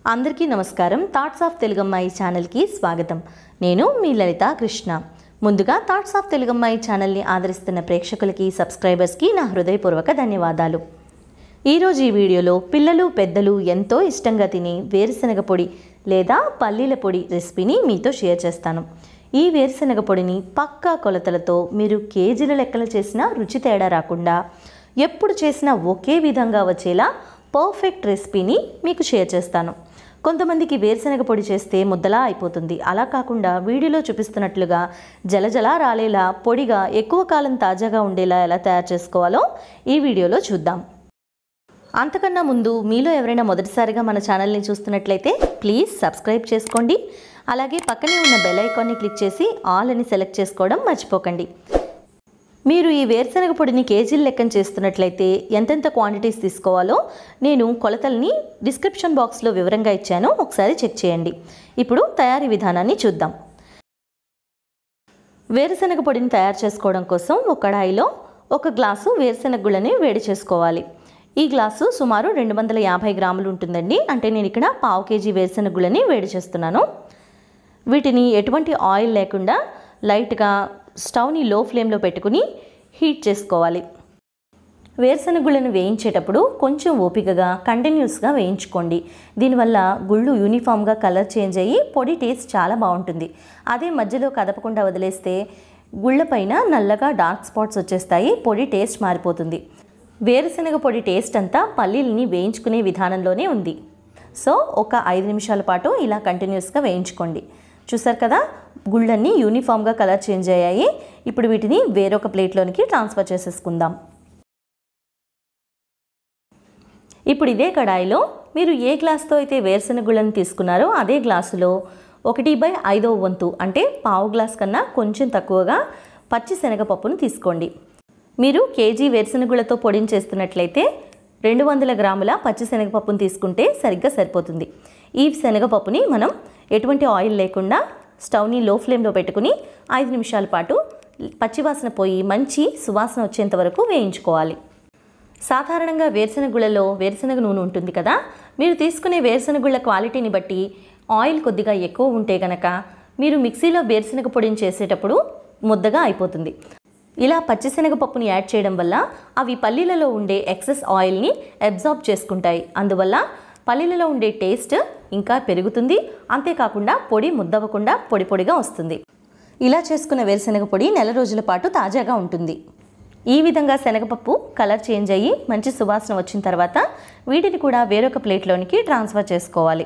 అందరికీ నమస్కారం thoughts of తెలుగమ్మాయి ఛానల్కి స్వాగతం నేను మీ లలిత కృష్ణ ముందుగా థాట్స్ ఆఫ్ తెలుగమ్మాయి ఛానల్ని ఆదరిస్తున్న ప్రేక్షకులకి సబ్స్క్రైబర్స్కి నా హృదయపూర్వక ధన్యవాదాలు ఈరోజు ఈ వీడియోలో పిల్లలు పెద్దలు ఎంతో ఇష్టంగా తినే వేరుశనగ పొడి లేదా పల్లీల పొడి రెసిపీని మీతో షేర్ చేస్తాను ఈ వేరుశనగ పొడిని పక్కా కొలతలతో మీరు కేజీల లెక్కలు చేసినా రుచి తేడా రాకుండా ఎప్పుడు చేసినా ఒకే విధంగా వచ్చేలా పర్ఫెక్ట్ రెసిపీని మీకు షేర్ చేస్తాను కొంతమందికి వేరుశనగ పొడి చేస్తే ముద్దలా అయిపోతుంది అలా కాకుండా వీడియోలో చూపిస్తున్నట్లుగా జలజలా రాలేలా పొడిగా ఎక్కువ కాలం తాజాగా ఉండేలా ఎలా తయారు చేసుకోవాలో ఈ వీడియోలో చూద్దాం అంతకన్నా ముందు మీలో ఎవరైనా మొదటిసారిగా మన ఛానల్ని చూస్తున్నట్లయితే ప్లీజ్ సబ్స్క్రైబ్ చేసుకోండి అలాగే పక్కనే ఉన్న బెల్ ఐకాన్ని క్లిక్ చేసి ఆల్ అని సెలెక్ట్ చేసుకోవడం మర్చిపోకండి మీరు ఈ వేరుశనగ పొడిని కేజీల లెక్కన చేస్తున్నట్లయితే ఎంతెంత క్వాంటిటీస్ తీసుకోవాలో నేను కొలతల్ని డిస్క్రిప్షన్ బాక్స్లో వివరంగా ఇచ్చాను ఒకసారి చెక్ చేయండి ఇప్పుడు తయారీ విధానాన్ని చూద్దాం వేరుశనగ పొడిని తయారు చేసుకోవడం కోసం ఒక కడాయిలో ఒక గ్లాసు వేరుశనగ గుళ్ళని వేడి చేసుకోవాలి ఈ గ్లాసు సుమారు రెండు వందల యాభై గ్రాములు ఉంటుందండి అంటే నేను ఇక్కడ పావు కేజీ వేరుశనగ గుళ్ళని వేడి చేస్తున్నాను వీటిని ఎటువంటి ఆయిల్ లేకుండా లైట్గా స్టవ్ని లో ఫ్లేమ్లో పెట్టుకుని హీట్ చేసుకోవాలి వేరుశనగుళ్ళను వేయించేటప్పుడు కొంచెం ఓపికగా కంటిన్యూస్గా వేయించుకోండి దీనివల్ల గుళ్ళు యూనిఫామ్గా కలర్ చేంజ్ అయ్యి పొడి టేస్ట్ చాలా బాగుంటుంది అదే మధ్యలో కదపకుండా వదిలేస్తే గుళ్ళపైన నల్లగా డార్క్ స్పాట్స్ వచ్చేస్తాయి పొడి టేస్ట్ మారిపోతుంది వేరుశనగ పొడి టేస్ట్ అంతా పల్లీలని వేయించుకునే విధానంలోనే ఉంది సో ఒక ఐదు నిమిషాల పాటు ఇలా కంటిన్యూస్గా వేయించుకోండి చూసారు కదా గుళ్ళన్నీ యూనిఫామ్గా కలర్ చేంజ్ అయ్యాయి ఇప్పుడు వీటిని వేరొక ప్లేట్లోనికి ట్రాన్స్ఫర్ చేసేసుకుందాం ఇప్పుడు ఇదే కడాయిలో మీరు ఏ గ్లాస్తో అయితే వేరుశనగ గుళ్ళని తీసుకున్నారో అదే గ్లాసులో ఒకటి బై ఐదవ వంతు అంటే పావు గ్లాస్ కన్నా కొంచెం తక్కువగా పచ్చి శనగపప్పును తీసుకోండి మీరు కేజీ వేరుశనగుళ్ళతో పొడిని చేస్తున్నట్లయితే రెండు వందల గ్రాముల పచ్చి శనగపప్పును తీసుకుంటే సరిగ్గా సరిపోతుంది ఈ శనగపప్పుని మనం ఎటువంటి ఆయిల్ లేకుండా స్టవ్ని లో ఫ్లేమ్లో పెట్టుకుని ఐదు నిమిషాల పాటు పచ్చివాసన పోయి మంచి సువాసన వచ్చేంత వరకు వేయించుకోవాలి సాధారణంగా వేరుశనగ గుళ్ళలో వేరుశనగ నూనె ఉంటుంది కదా మీరు తీసుకునే వేరుశనగ గుళ్ళ క్వాలిటీని బట్టి ఆయిల్ కొద్దిగా ఎక్కువ ఉంటే గనక మీరు మిక్సీలో వేరుశనగ పొడిని చేసేటప్పుడు ముద్దగా అయిపోతుంది ఇలా పచ్చిశనగపప్పుని యాడ్ చేయడం వల్ల అవి పల్లీలలో ఉండే ఎక్సెస్ ఆయిల్ని అబ్జార్బ్ చేసుకుంటాయి అందువల్ల పల్లీలలో ఉండే టేస్ట్ ఇంకా పెరుగుతుంది అంతేకాకుండా పొడి ముద్దవ్వకుండా పొడి పొడిగా వస్తుంది ఇలా చేసుకున్న వేరుశనగ పొడి నెల రోజుల పాటు తాజాగా ఉంటుంది ఈ విధంగా శనగపప్పు కలర్ చేంజ్ అయ్యి మంచి సువాసన వచ్చిన తర్వాత వీటిని కూడా వేరొక ప్లేట్లోనికి ట్రాన్స్ఫర్ చేసుకోవాలి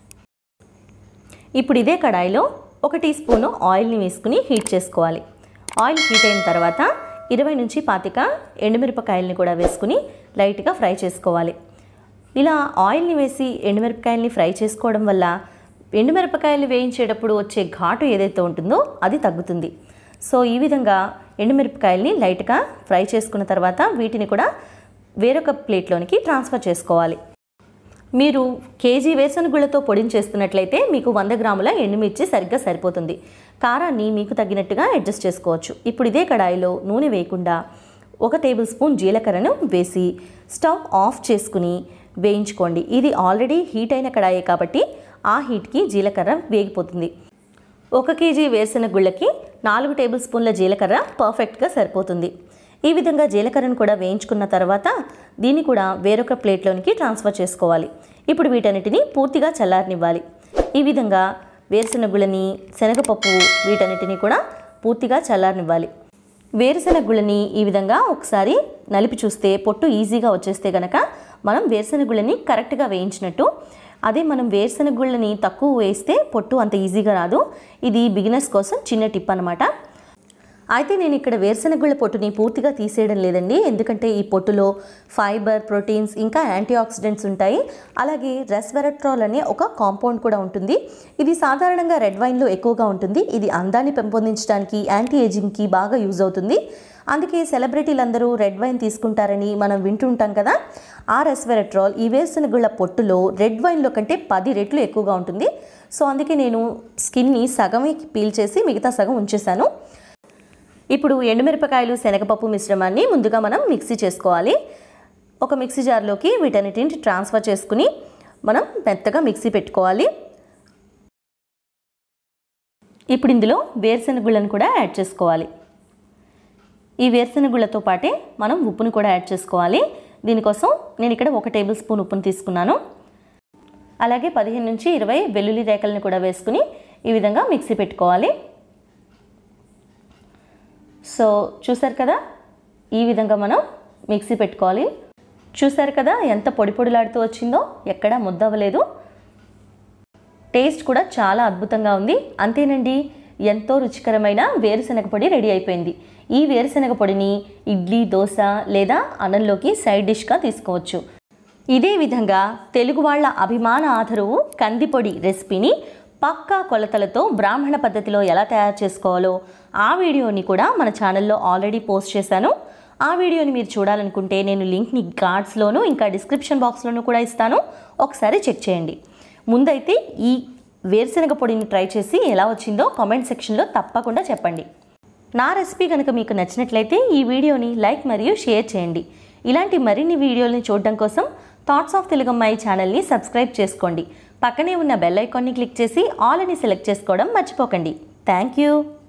ఇప్పుడు ఇదే కడాయిలో ఒక టీ స్పూను ఆయిల్ని వేసుకుని హీట్ చేసుకోవాలి ఆయిల్ హీట్ అయిన తర్వాత ఇరవై నుంచి పాతిక ఎండుమిరపకాయల్ని కూడా వేసుకుని లైట్గా ఫ్రై చేసుకోవాలి ఇలా ఆయిల్ని వేసి ఎండుమిరపకాయల్ని ఫ్రై చేసుకోవడం వల్ల ఎండుమిరపకాయలు వేయించేటప్పుడు వచ్చే ఘాటు ఏదైతే ఉంటుందో అది తగ్గుతుంది సో ఈ విధంగా ఎండుమిరపకాయల్ని లైట్గా ఫ్రై చేసుకున్న తర్వాత వీటిని కూడా వేరొక ప్లేట్లోనికి ట్రాన్స్ఫర్ చేసుకోవాలి మీరు కేజీ వేరుశనగుళ్ళతో పొడిని చేస్తున్నట్లయితే మీకు వంద గ్రాముల ఎండుమిర్చి సరిగ్గా సరిపోతుంది కారాన్ని మీకు తగినట్టుగా అడ్జస్ట్ చేసుకోవచ్చు ఇప్పుడు ఇదే కడాయిలో నూనె వేయకుండా ఒక టేబుల్ స్పూన్ జీలకర్రను వేసి స్టవ్ ఆఫ్ చేసుకుని వేయించుకోండి ఇది ఆల్రెడీ హీట్ అయిన కడాయే కాబట్టి ఆ హీట్కి జీలకర్ర వేగిపోతుంది ఒక కేజీ వేరుశనగ గుళ్ళకి నాలుగు టేబుల్ స్పూన్ల జీలకర్ర పర్ఫెక్ట్గా సరిపోతుంది ఈ విధంగా జీలకర్రను కూడా వేయించుకున్న తర్వాత దీన్ని కూడా వేరొక ప్లేట్లోనికి ట్రాన్స్ఫర్ చేసుకోవాలి ఇప్పుడు వీటన్నిటిని పూర్తిగా చల్లారనివ్వాలి ఈ విధంగా వేరుశనగ గుళ్ళని శనగపప్పు వీటన్నిటిని కూడా పూర్తిగా చల్లారనివ్వాలి వేరుశనగ గుళ్ళని ఈ విధంగా ఒకసారి నలిపి చూస్తే పొట్టు ఈజీగా వచ్చేస్తే గనక మనం వేరుశనగ గుళ్ళని కరెక్ట్గా వేయించినట్టు అదే మనం వేరుశనగ గుళ్ళని తక్కువ వేస్తే పొట్టు అంత ఈజీగా రాదు ఇది బిగినర్స్ కోసం చిన్న టిప్ అనమాట అయితే నేను ఇక్కడ వేరుశనగుళ్ళ పొట్టుని పూర్తిగా తీసేయడం లేదండి ఎందుకంటే ఈ పొట్టులో ఫైబర్ ప్రోటీన్స్ ఇంకా యాంటీ ఆక్సిడెంట్స్ ఉంటాయి అలాగే రెస్వెరట్రాల్ అనే ఒక కాంపౌండ్ కూడా ఉంటుంది ఇది సాధారణంగా రెడ్ వైన్లో ఎక్కువగా ఉంటుంది ఇది అందాన్ని పెంపొందించడానికి యాంటీ ఏజింగ్కి బాగా యూజ్ అవుతుంది అందుకే సెలబ్రిటీలందరూ రెడ్ వైన్ తీసుకుంటారని మనం వింటుంటాం కదా ఆ రెస్వెరట్రాల్ ఈ వేరుశనగుళ్ళ పొట్టులో రెడ్ వైన్లో కంటే పది రెట్లు ఎక్కువగా ఉంటుంది సో అందుకే నేను స్కిన్ని సగమే పీల్ చేసి మిగతా సగం ఉంచేశాను ఇప్పుడు ఎండుమిరపకాయలు శనగపప్పు మిశ్రమాన్ని ముందుగా మనం మిక్సీ చేసుకోవాలి ఒక మిక్సీ జార్లోకి వీటన్నిటిని ట్రాన్స్ఫర్ చేసుకుని మనం మెత్తగా మిక్సీ పెట్టుకోవాలి ఇప్పుడు ఇందులో వేరుశెనగ గుళ్ళను కూడా యాడ్ చేసుకోవాలి ఈ వేరుశెనగ గుళ్ళతో పాటే మనం ఉప్పును కూడా యాడ్ చేసుకోవాలి దీనికోసం నేను ఇక్కడ ఒక టేబుల్ స్పూన్ ఉప్పును తీసుకున్నాను అలాగే పదిహేను నుంచి ఇరవై వెల్లుల్లి రేకలను కూడా వేసుకుని ఈ విధంగా మిక్సీ పెట్టుకోవాలి సో చూసారు కదా ఈ విధంగా మనం మిక్సీ పెట్టుకోవాలి చూసారు కదా ఎంత పొడి పొడిలాడుతూ వచ్చిందో ఎక్కడా ముద్దవ్వలేదు టేస్ట్ కూడా చాలా అద్భుతంగా ఉంది అంతేనండి ఎంతో రుచికరమైన వేరుశనగ పొడి రెడీ అయిపోయింది ఈ వేరుశనగ పొడిని ఇడ్లీ దోశ లేదా అన్నంలోకి సైడ్ డిష్గా తీసుకోవచ్చు ఇదే విధంగా తెలుగు వాళ్ళ అభిమాన ఆధరువు కందిపొడి రెసిపీని పక్కా కొలతలతో బ్రాహ్మణ పద్ధతిలో ఎలా తయారు చేసుకోవాలో ఆ వీడియోని కూడా మన ఛానల్లో ఆల్రెడీ పోస్ట్ చేశాను ఆ వీడియోని మీరు చూడాలనుకుంటే నేను లింక్ని కార్డ్స్లోను ఇంకా డిస్క్రిప్షన్ బాక్స్లోనూ కూడా ఇస్తాను ఒకసారి చెక్ చేయండి ముందైతే ఈ వేరుశనగ పొడిని ట్రై చేసి ఎలా వచ్చిందో కామెంట్ సెక్షన్లో తప్పకుండా చెప్పండి నా రెసిపీ కనుక మీకు నచ్చినట్లయితే ఈ వీడియోని లైక్ మరియు షేర్ చేయండి ఇలాంటి మరిన్ని వీడియోలని చూడడం కోసం థాట్స్ ఆఫ్ తెలుగమ్మాయి ఛానల్ని సబ్స్క్రైబ్ చేసుకోండి పక్కనే ఉన్న బెల్ ఐకాన్ని క్లిక్ చేసి ఆల్ అని సెలెక్ట్ చేసుకోవడం మర్చిపోకండి థ్యాంక్ యూ